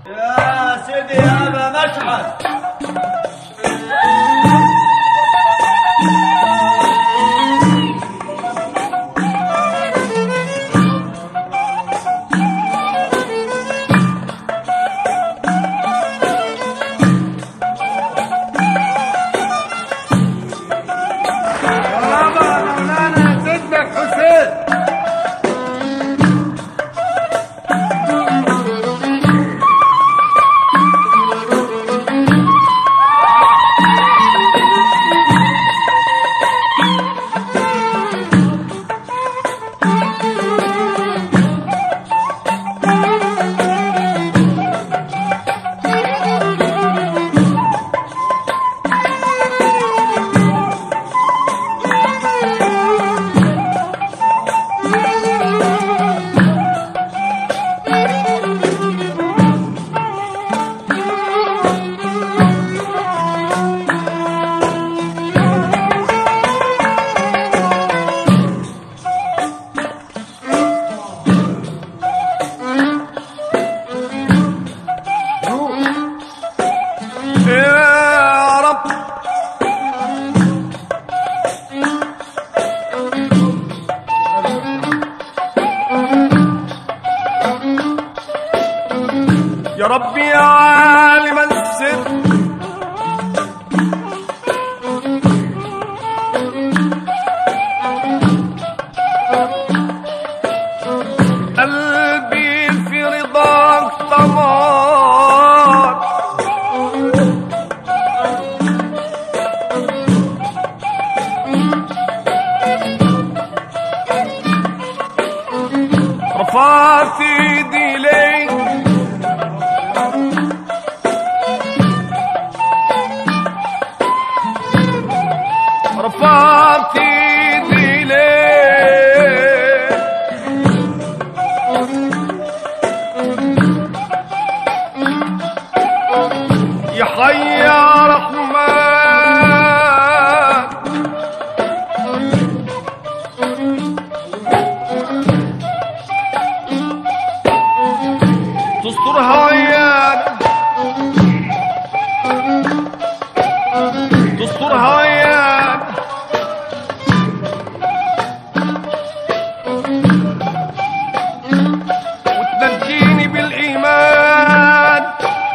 يا سيدي يا ابا مشعل بابا مولانا سيدك حسين يا رب يا ربي يا عالم السر قلبي في رضاك طمار رفعت ايدي ليك رفعت ايدي ليك يا حي يا رحمن تسترها ويانا تسترها ويانا وتنجيني بالإيمان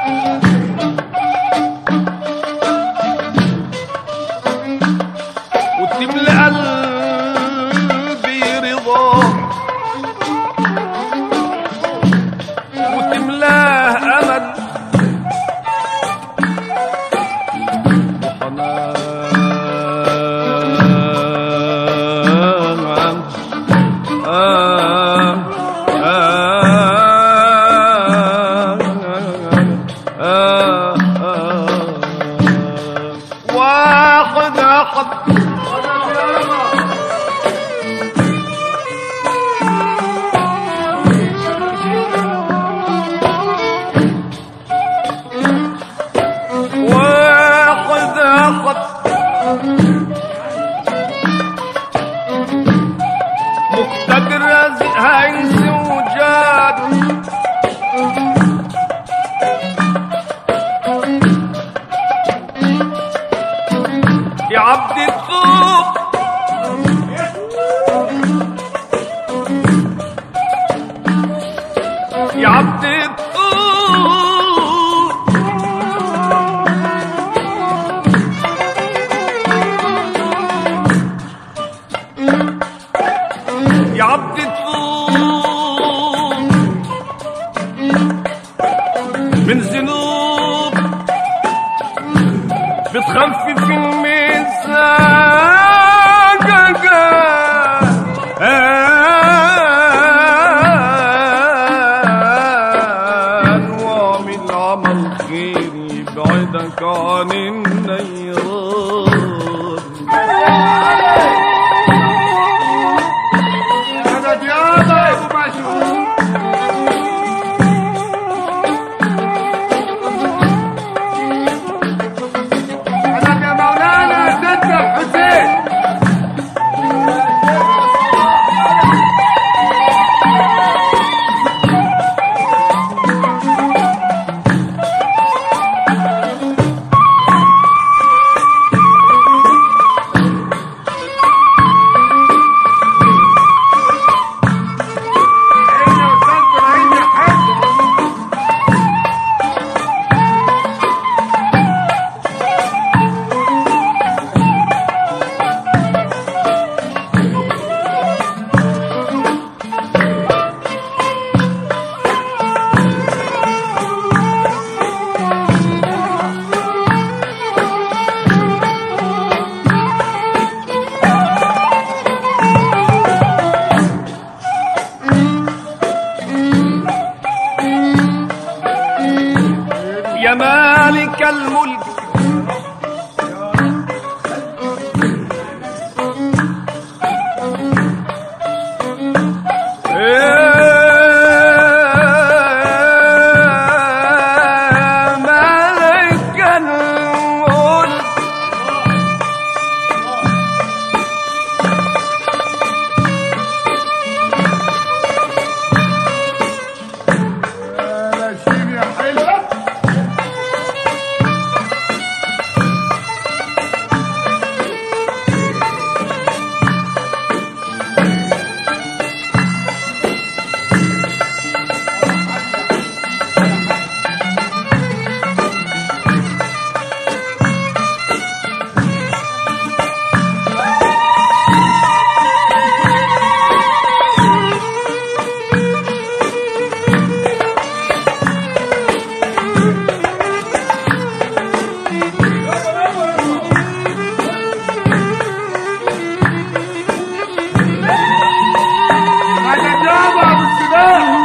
وتملى قلبي رضا وتملاه امل وحنان آه آه آه آه واحد أحد واحد أحد مقتدر هينس وجاد يا عبد الثوب يا عبد الثوب يا عبد الثوب من ذنوب بتخفف الميزان واعمل عمل خير يبعدك عن النيران مدد يابا يا ابو مشعل مدد يا مولانا سيدك حسين الملك يا ملك الملك يا شيل يا حلوة مدد يابا ابو السباع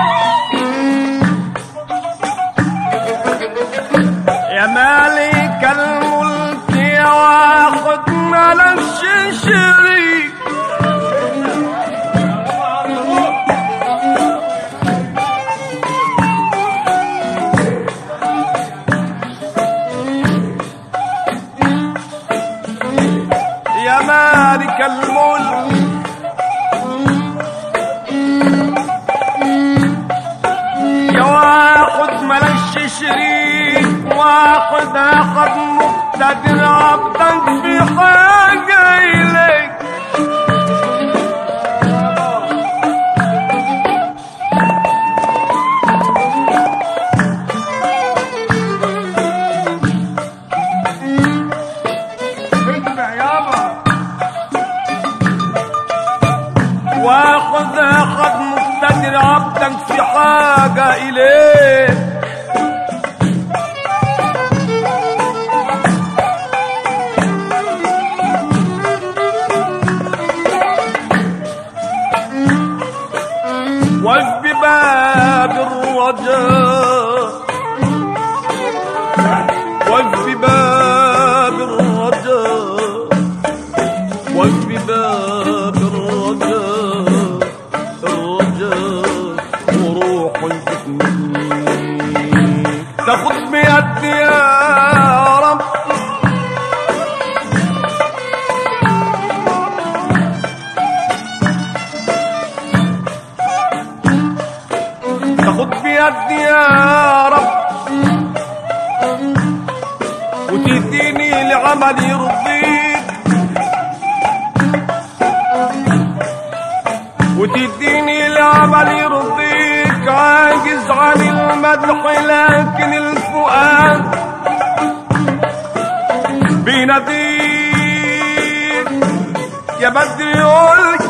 يا مالك الملك يا واخد ملش شريك يا مالك الملك يا واخد ملش شريك واخد اخد مقتدر عبدك في حاجة إليك اسمع يابا واخد اخد مقتدر عبدك في حاجة إليك وقف بباب الرجاء وقف بباب الرجاء وقف بباب الرجاء الرجاء وروح الجسم تاخد بيدي يا رب تاخد بيدي يا رب وتديني لعمل يرضيك وتديني لعمل يرضيك عاجز عن المدح لكن الفؤاد بيناديك يا بدر يقولك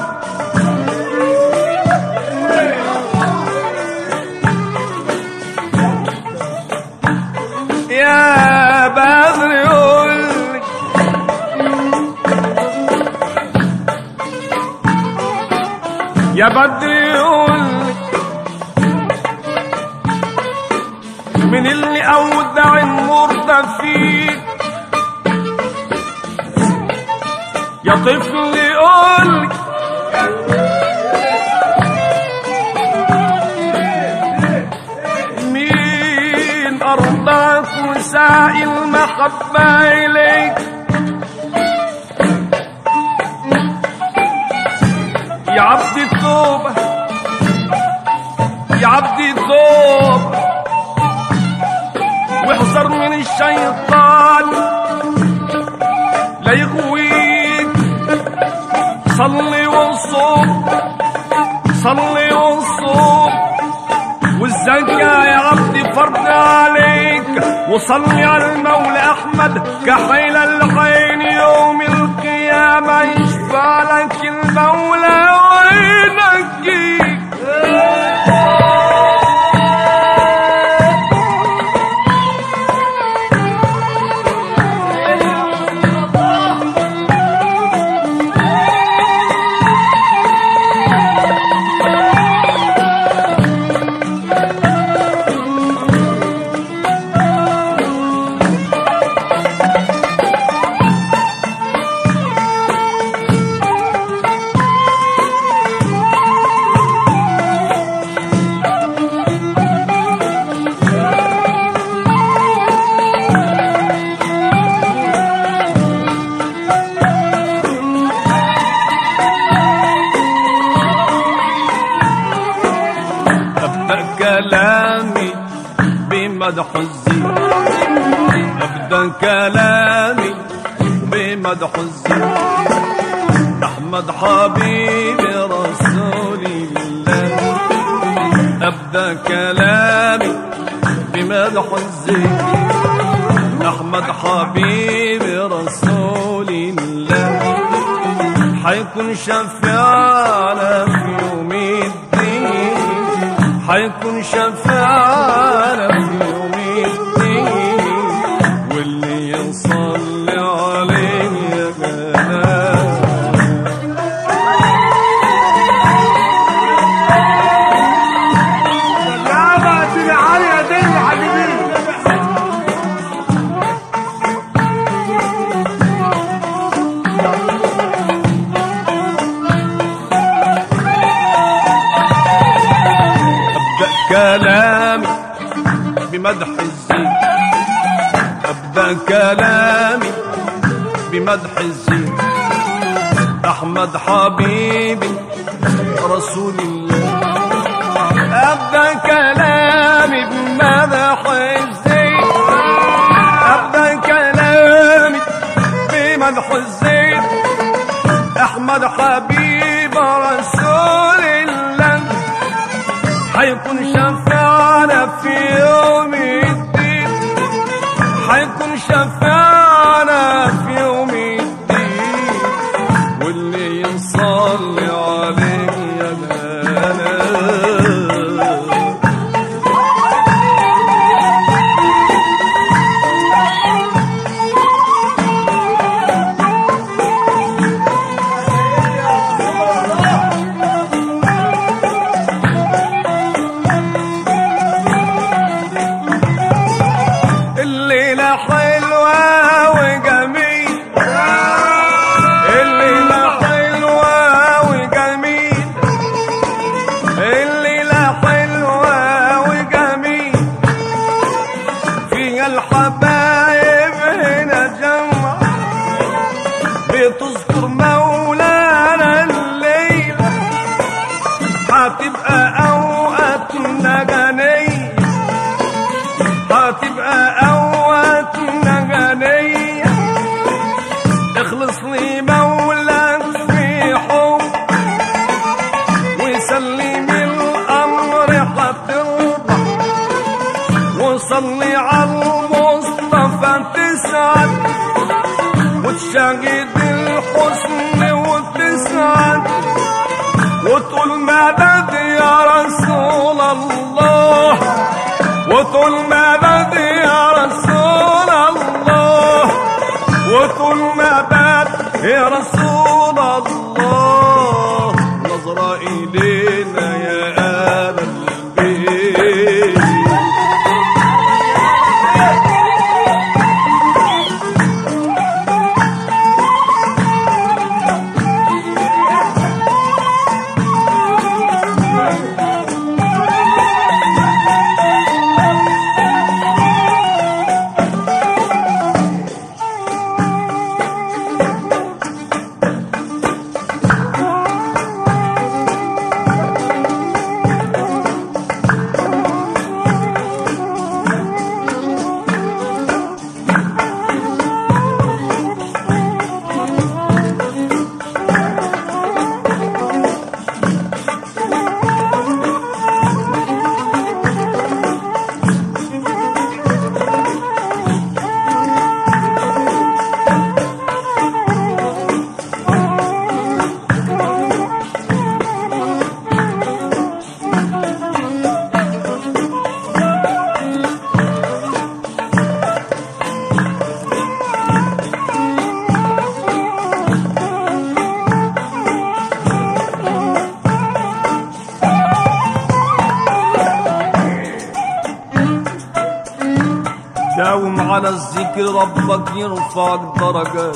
يا بدر يقولك يا بدر يقولك من اللي اودع المرضى فيك يا طفل يقولك مين أرضاك وساعي المحبة إليك يا عبدي التوبة يا عبدي التوبة واحذر من الشيطان لا يغويك صلي وصوم صلي وصوم والزكاة يا عبدي فرض عليك وصلي على المولى أحمد كحيل العين يوم القيامة يشفع لك المولى وينجيك كلامي بمدح الزين أبدأ كلامي بمدح الزين أحمد حبيبي رسول الله أبدأ كلامي بمدح الزين أحمد حبيبي رسول الله حيكون شفيعنا في يوم الدين حيكون شفيعنا في يوم الدين واللي يصلي عليه يا جلال يابا سيدي علي يا دين حبيبي أبدأ كلامي بمدح الزين أبدأ كلامي بمدح الزين أحمد حبيبي رسول الله أبدأ كلامي بمدح الزين أبدأ كلامي بمدح الزين أحمد حبيب رسول الله حيكون شفاعنا في يوم الدين حيكون شفاعنا في يوم الدين واللي يصلي عليه يا جلال الليلة حلوة وجميل الليلة حلوة وجميل الليلة حلوة وجميل فيها الحبايب هنا جمع بتذكر مولانا الليلة هتبقى أوقاتنا جنيه هتبقى أوقاتنا غنية اخلص لي مولاك في حب وسلم الأمر هترضى وصلي على المصطفى تسعد وتشاهد الحسن وتسعد وتقول مدد يا رسول الله وطول مدد يا رسول الله وطول مدد يا رسول الله نظرة إلينا يا آل البيت داوم على الذكر ربك يرفعك درجات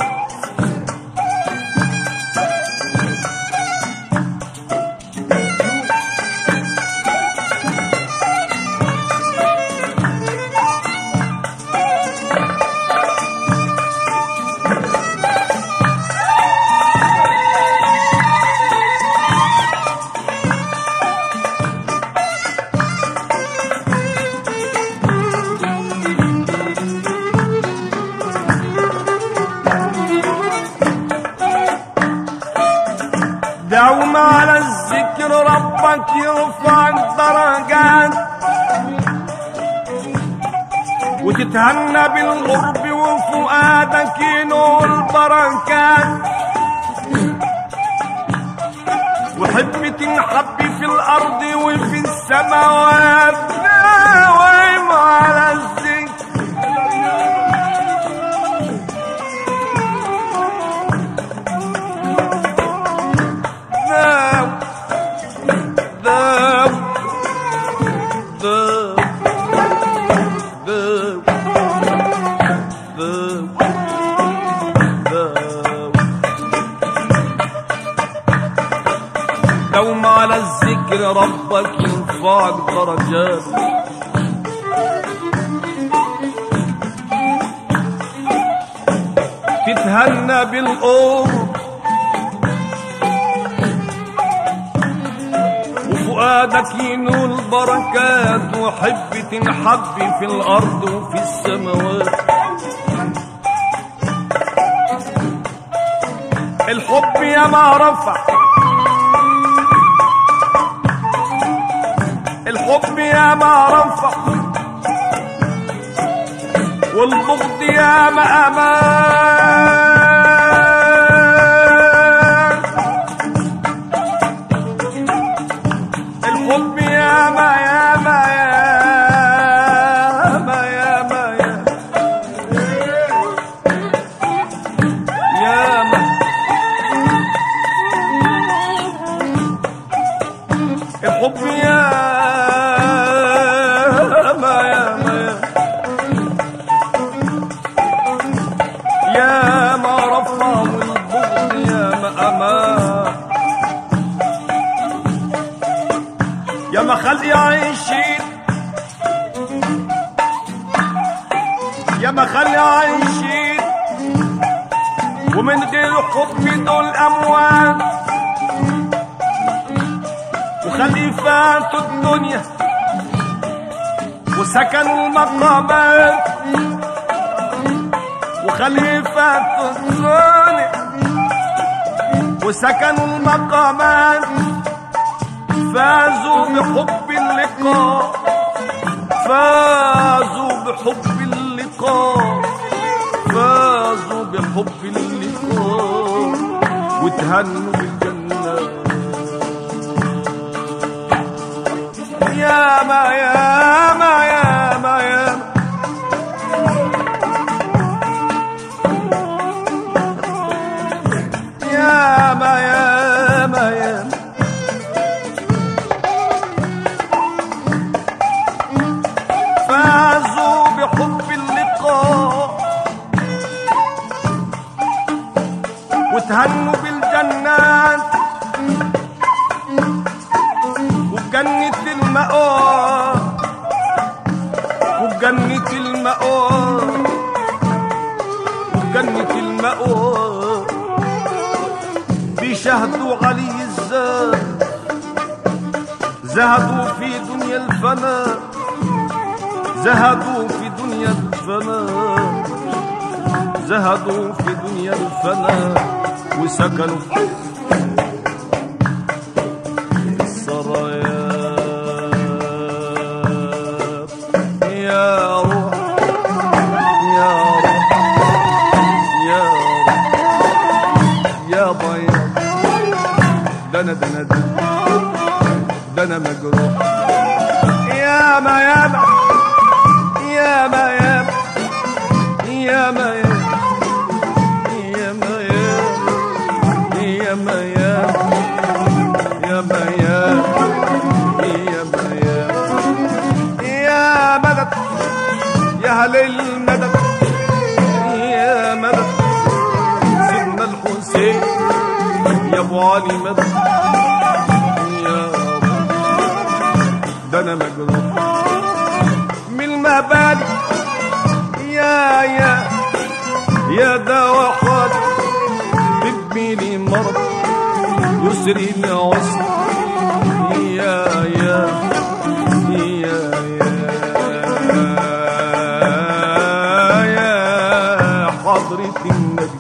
وتتهنى بالقرب وفؤادك ينور البركات وحب تنحب في الارض وفي السماوات داوم على الذكر داو داو داو داو داو داو دوم على الذكر ربك ينفعك درجات تتهنى بالقرب وفؤادك ينول بركات وحب تنحب في الأرض وفي السماوات الحب يا ما رفع الحب يا ما رفع والبغض يا ما أمان الحب يا ما يا ما يا ما يا ما يا يا ما الحب يا ما يا ما يا يا ما رفع والبغض يا ما أمان يا ما خلقي عايشين يا ما خلقي عايشين ومن غير حب دول أموات وخلقي فاتوا الدنيا وسكنوا المقامات وخلقي فاتوا الدنيا وسكنوا المقامات فازوا بحب اللقاء فازوا بحب اللقاء فازوا بحب اللقاء وتهنوا بالجنة يا ما يا ما يا ما يا ما يا ما يا ما يا ما فازوا بحب اللقاء وتهنوا بالجنات وجنة المأوى وجنة المأوى وجنة المأوى بيشهدوا علي الزاد زهدوا في دنيا الفناء زهدوا في دنيا الفناء زهدوا في دنيا الفناء وسكنوا في السرايات يا روح يا روح يا روح يا بياض ده انا ده انا ده انا مجروح يا ما يا ما يا ما يا ما يا ما يا يا ما يا يا ما يا يا ما يا يا ما يا يا مدد يا هل المدد يا مدد سيدنا الحسين يا ابو علي مدد يا أبو ده انا مجروح من المبادئ يا يا يا دواء خالد تبني لي مرض يسري لي عسر يا يا يا يا يا حضرة النبي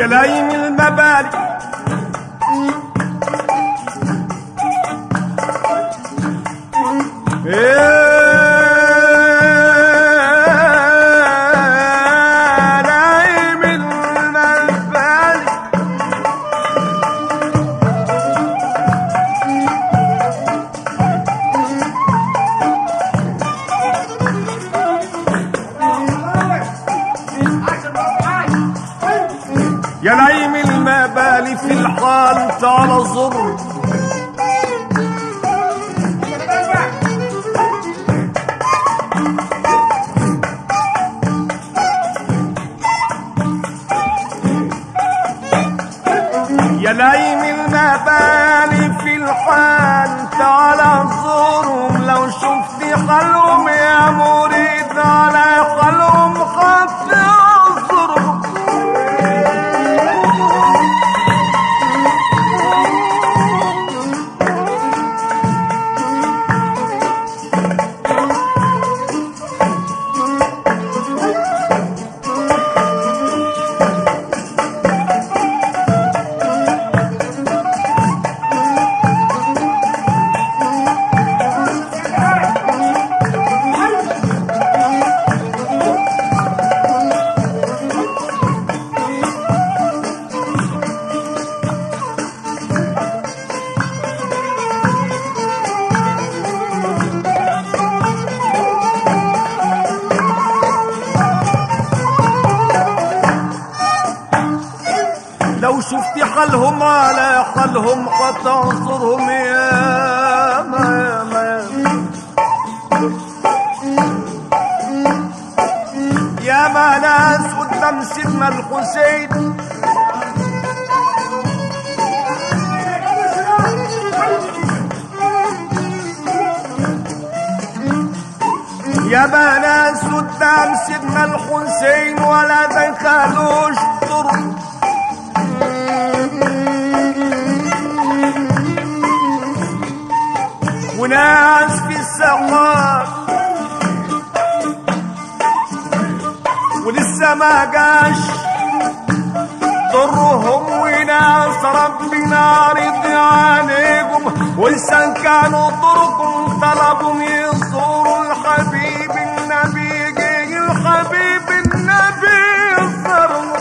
يا لايم المبالي يا لايم المبالي يا نايم المبالي في الحال تعال زر يا نايم المبالي في الحال تعال زورهم لو شفت حالهم يا مريد على حالهم حتى زورهم لو شفت حالهم على حالهم هتنصرهم يا ما ما يا ما ناس قدام سيدنا الحسين يا ما ناس قدام سيدنا الحسين ولا دخلوش طرق وناس في السقاف ولسه ما جاش ضرهم وناس ربنا رضي عليكم ولسه كانوا طرقهم طلبهم يزوروا الحبيب النبي جه الحبيب النبي يزورهم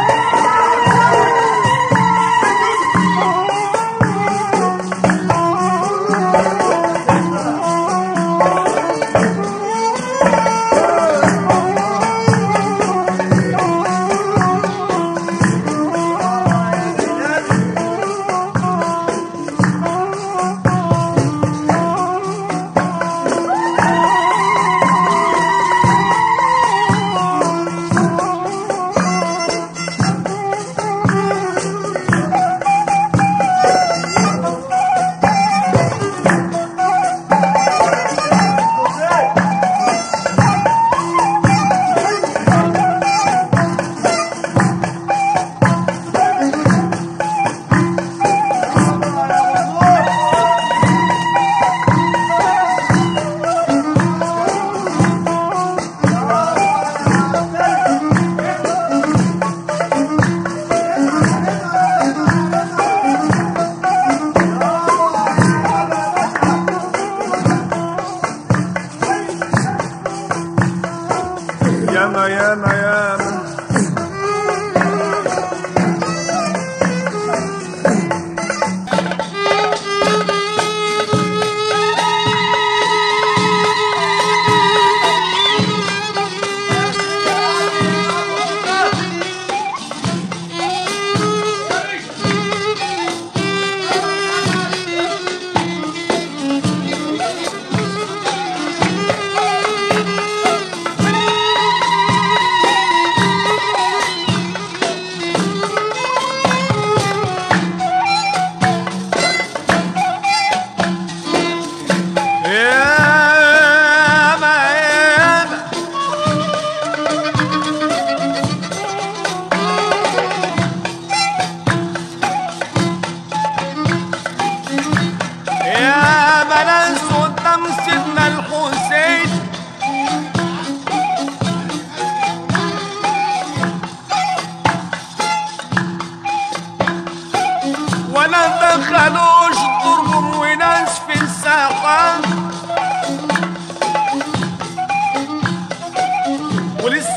ياما ياما ياما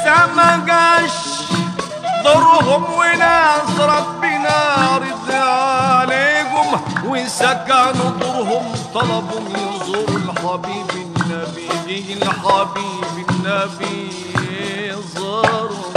لسه ما جاش ضرهم وناس ربنا رضي عليهم وسكنوا ضرهم طلبوا يزور الحبيب النبي جه الحبيب النبي زارهم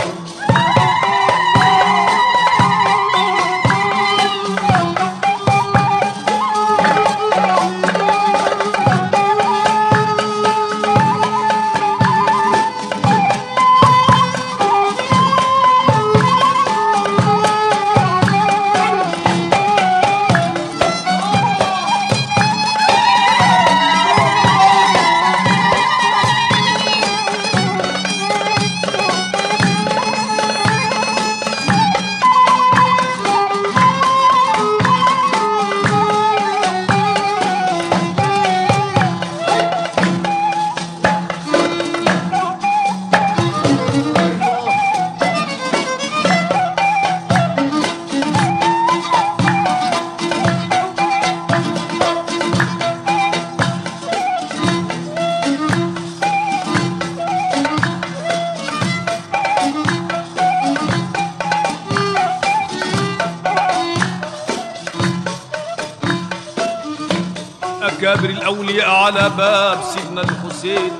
أكابر الأولياء على باب سيدنا الحسين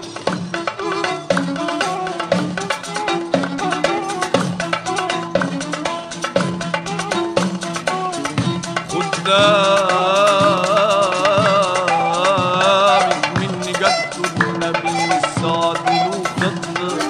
قدامك مني جد النبي السعد له قدر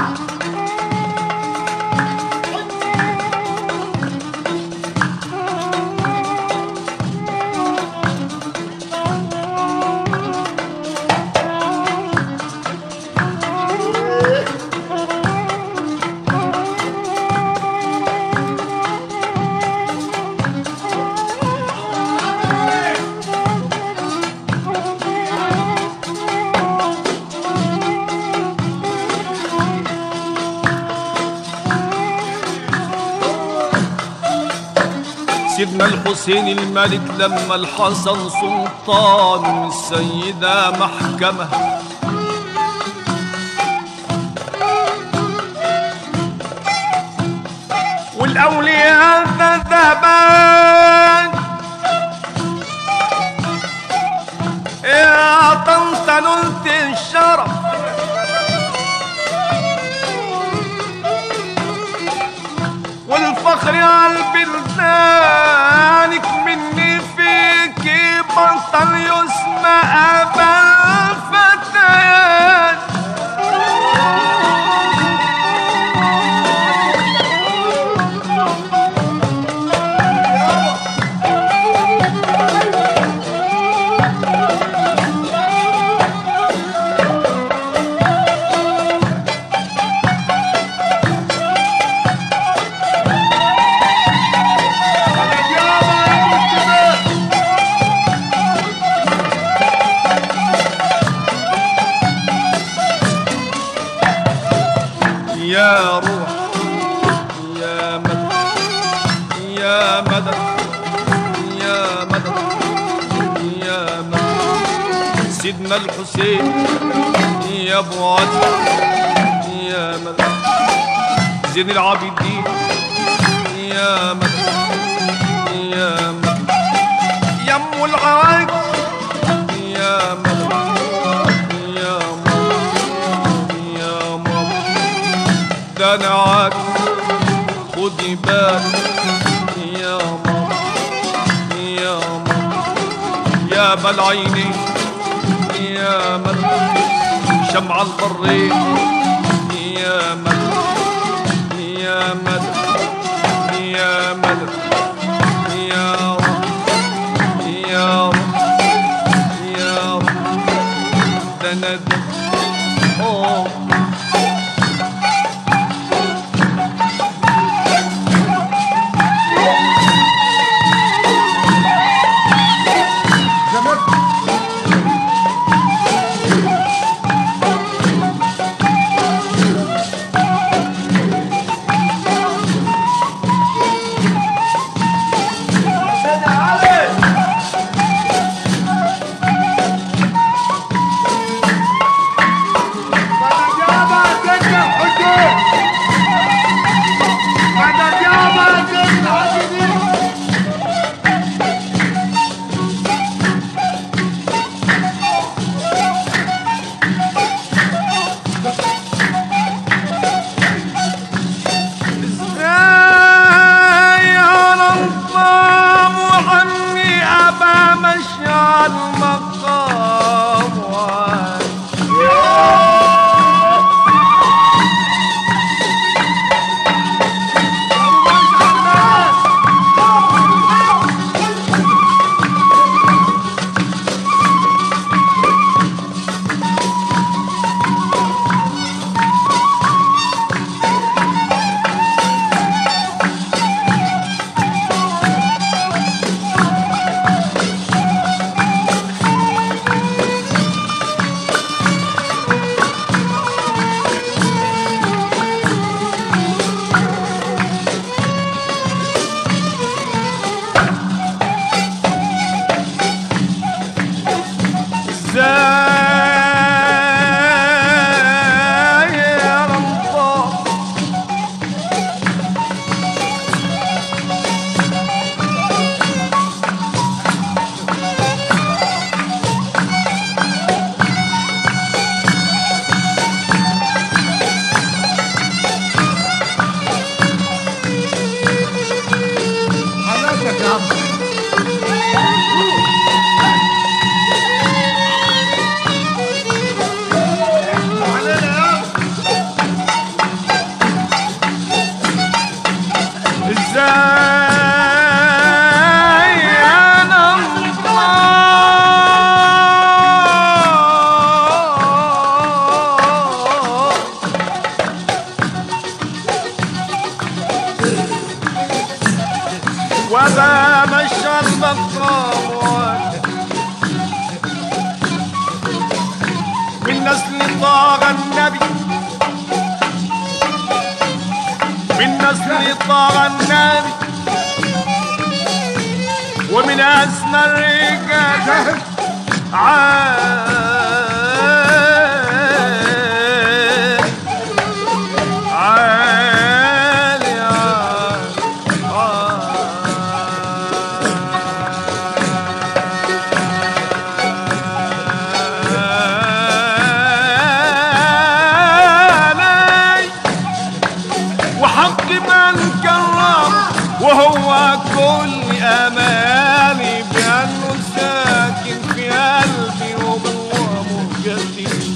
سيدنا الحسين الملك لما الحسن سلطان والسيدة محكمة والأولياء ذبان يا طنط نلت الشرف والفخر على البلدانك مني فيك بطل يسمى أبا الفتيات يا روح يا مدد يا مدد يا مدد يا مدد سيدنا الحسين يا ابو عدي يا مدد زين العابدين يا مدد يا مدد يا ام العوايد يا مدد يا مدد يا مدد ده انا عاد خدي بالك يا ماما يا ماما يا بالعيني يا مل شمع البرين يا مل يا مل يا مل يا رب يا رب يا رب ده انا ده أوه. وذا مشى البقاء من نسل طاغ النبي من نسل طاغ النبي ومن أسنى الرجال عاد عالي عالي وحق من كرم وهو كل امالي بانه ساكن في قلبي وهو مهجتي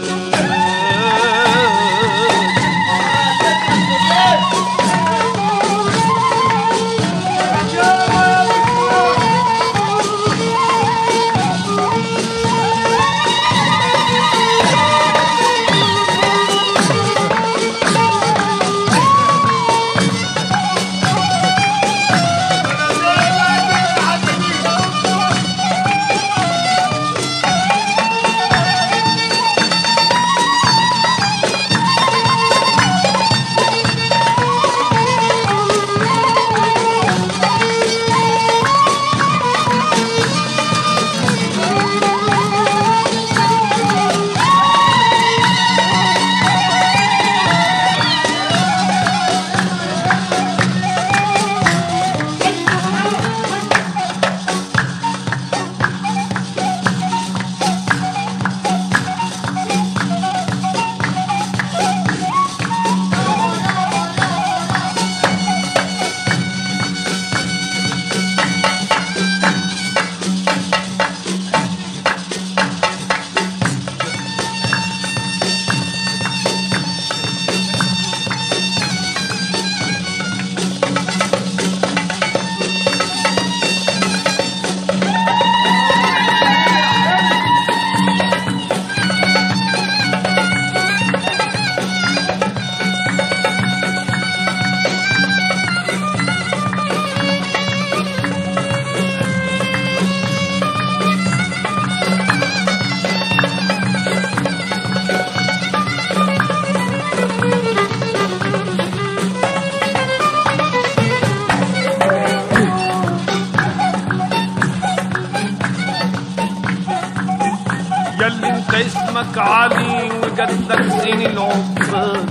ياللي انت اسمك علي وجدك زين العقبال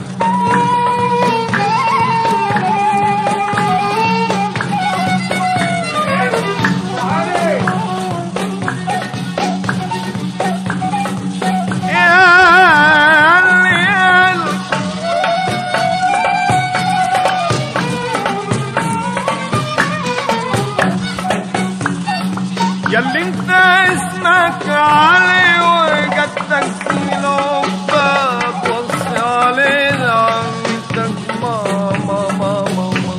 ياللي ياللي ياللي انت اسمك علي وجدك كيلو باب وصي علينا عمتك ماما ماما ماما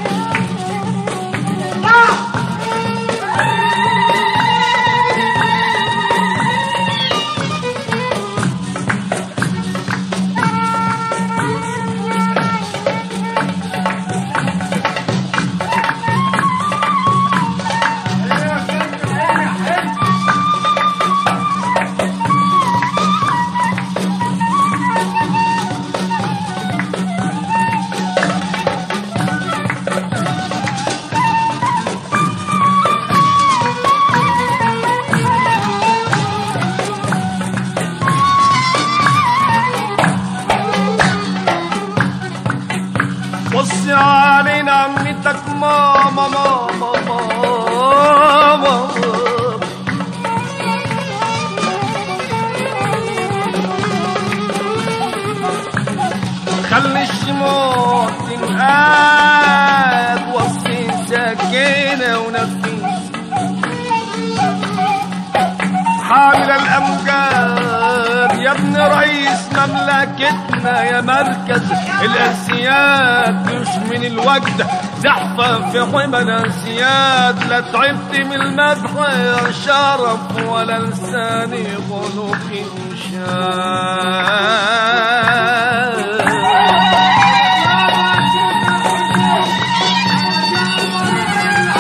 وصي علينا عمتك ماما ماما ماما خلي الشموع تنقاد وصي سكينة ونفيس حامل الأمجاد يا ابن رئيس مملكتنا يا مركز الأسياد مش من الوجد زحفة في حمى سياد لا تعبت من المدح يا شرف ولا لساني خلق شاد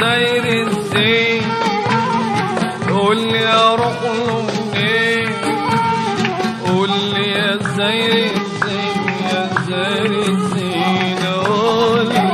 زاير الزين قول لي اروح له منين قول لي يا زاير الزين يا زاير الزين قول لي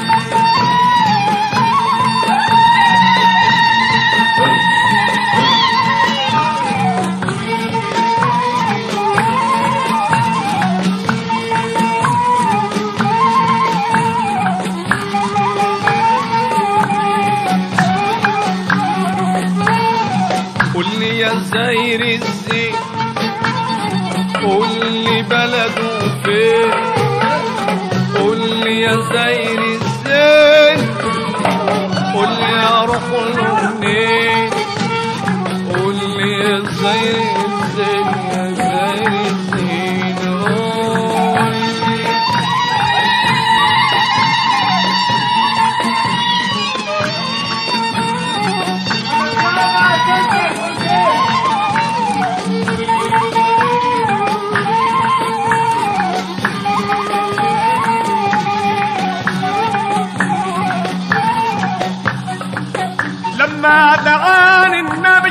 قول لي يا زاير الزين قول لي بلده فين قول لي يا زاير الزين قول لي اروح له منين قول لي يا زاير الزين يا زاير الزين قول لي لما دعاني النبي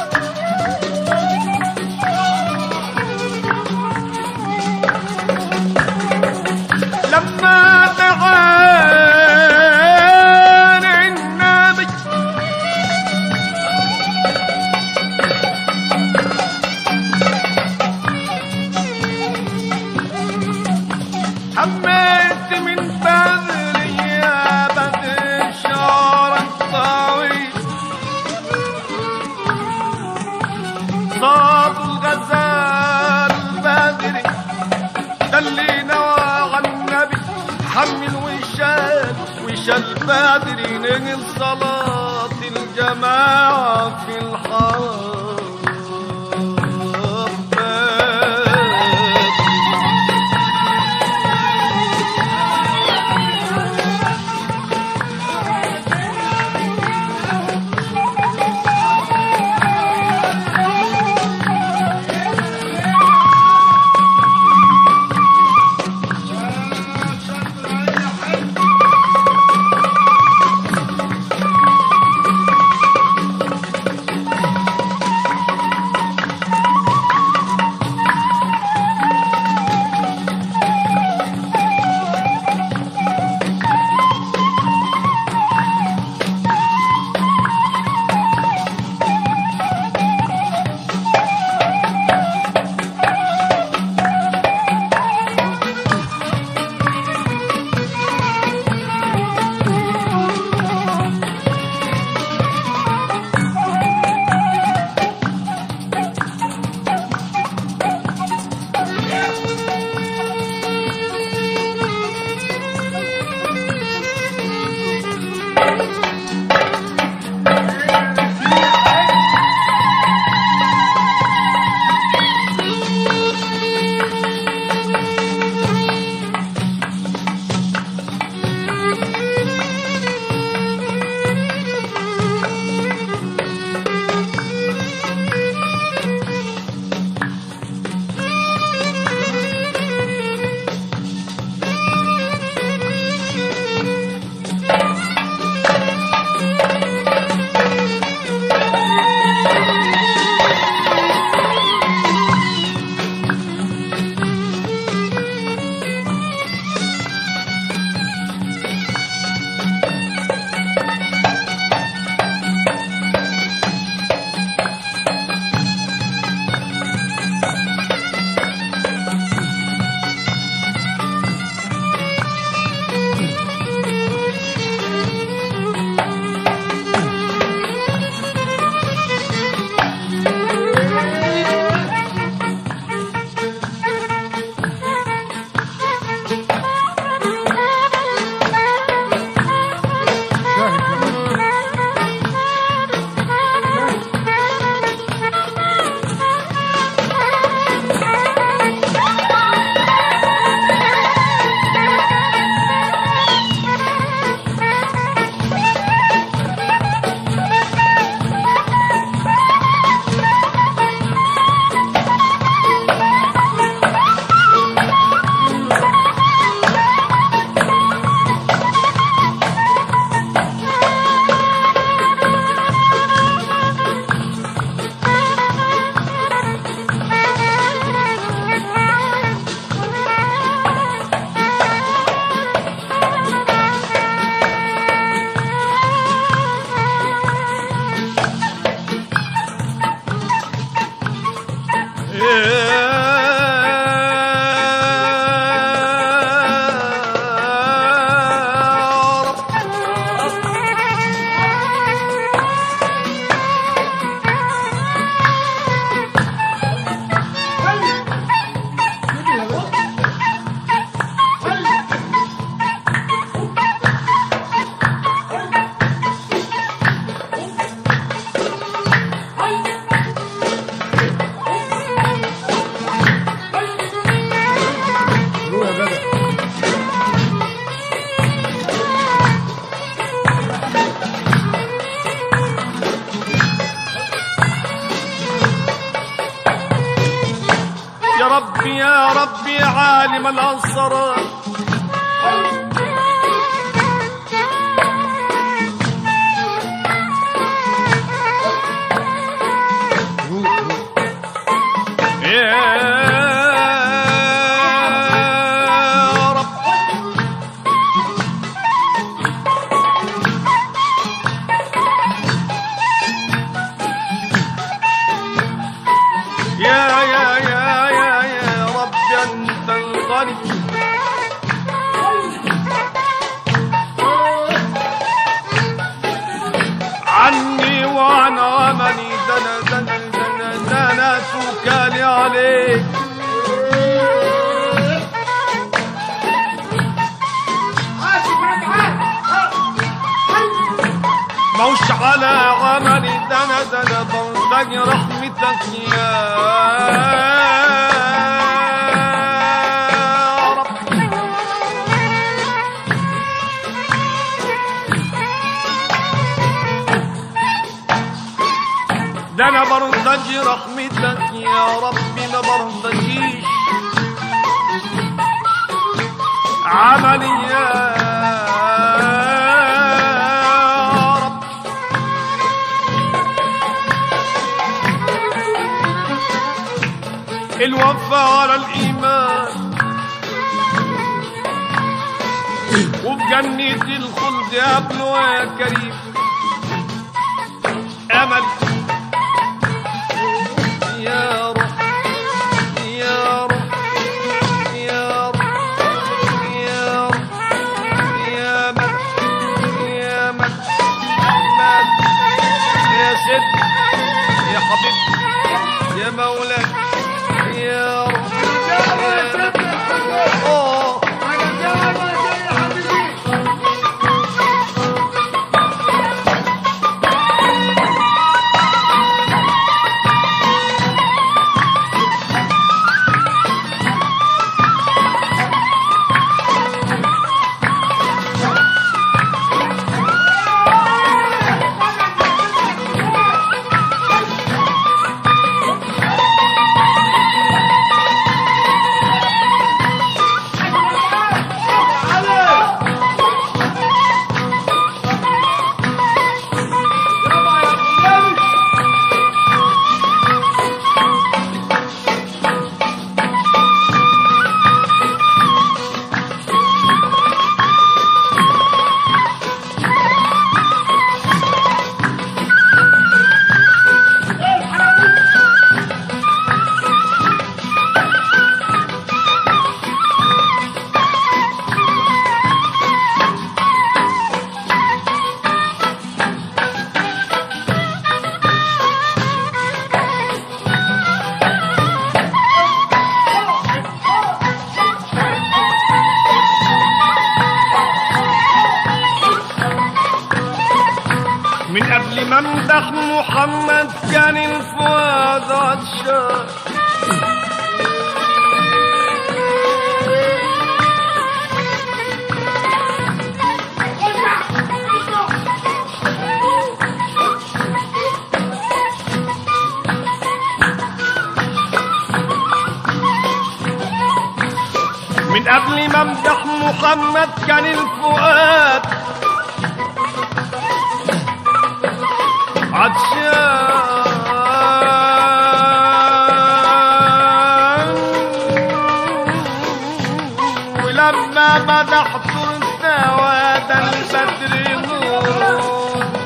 لما دعاني النبي حميت من بدري يا بدر شعرك طويل صاد الغزال البدري ده اللي نوى على النبي حمل وشال وشال بدري نجي صلاة الجماعة في الحرم ربي يا ربي عالم الأسرار يا رب يا يا يا يا يا رب انت الغني عني وعن عملي دنا دنا دنا دنا توكالي عليك موش على عملي دنا دنا برتجي رحمتك يا رب ده انا برتجي رحمتك يا ربي ما برتجيش عملي يا رب الوفا على الإيمان وبجنة الخلد قبله يا كريم أمل يا رب يا رب يا رب يا رب يا مل يا مل مل يا ست يا حبيبي يا مولاي يا رب يا رب أوه. من قبل ما امدح محمد كان الفؤاد عطشان من قبل ما امدح محمد كان الفؤاد عطشان ولما مدحت السواد البدر نور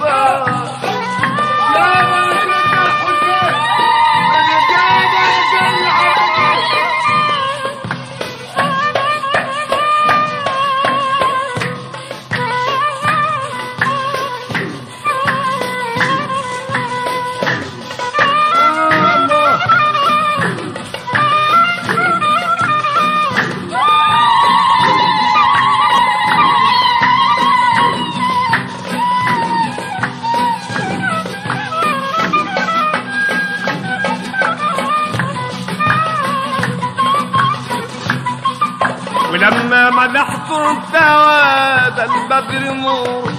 ولما مدحت السواد البدر نور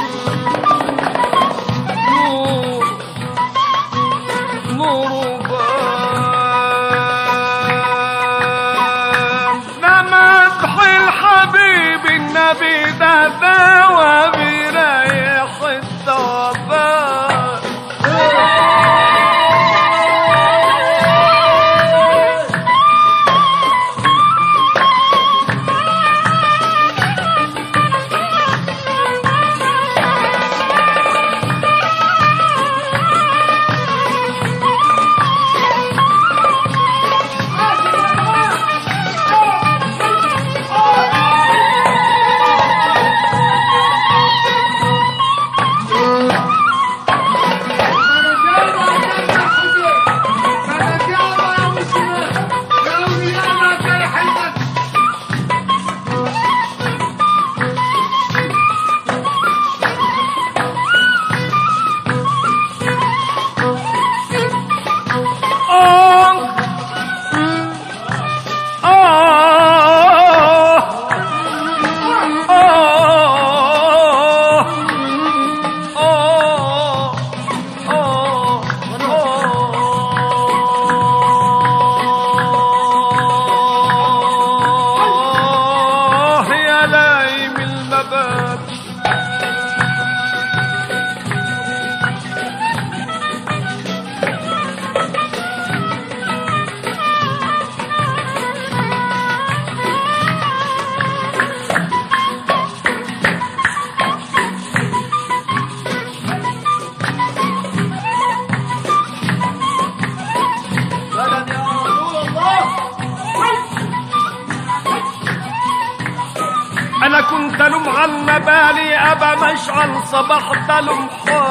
نور نور الهباوة بريح الثوبان آه آه آه آه آه يا لايم المبات بلد يا رسول الله انا كنت لمعا بالي ابا مشعل صبحت لمحا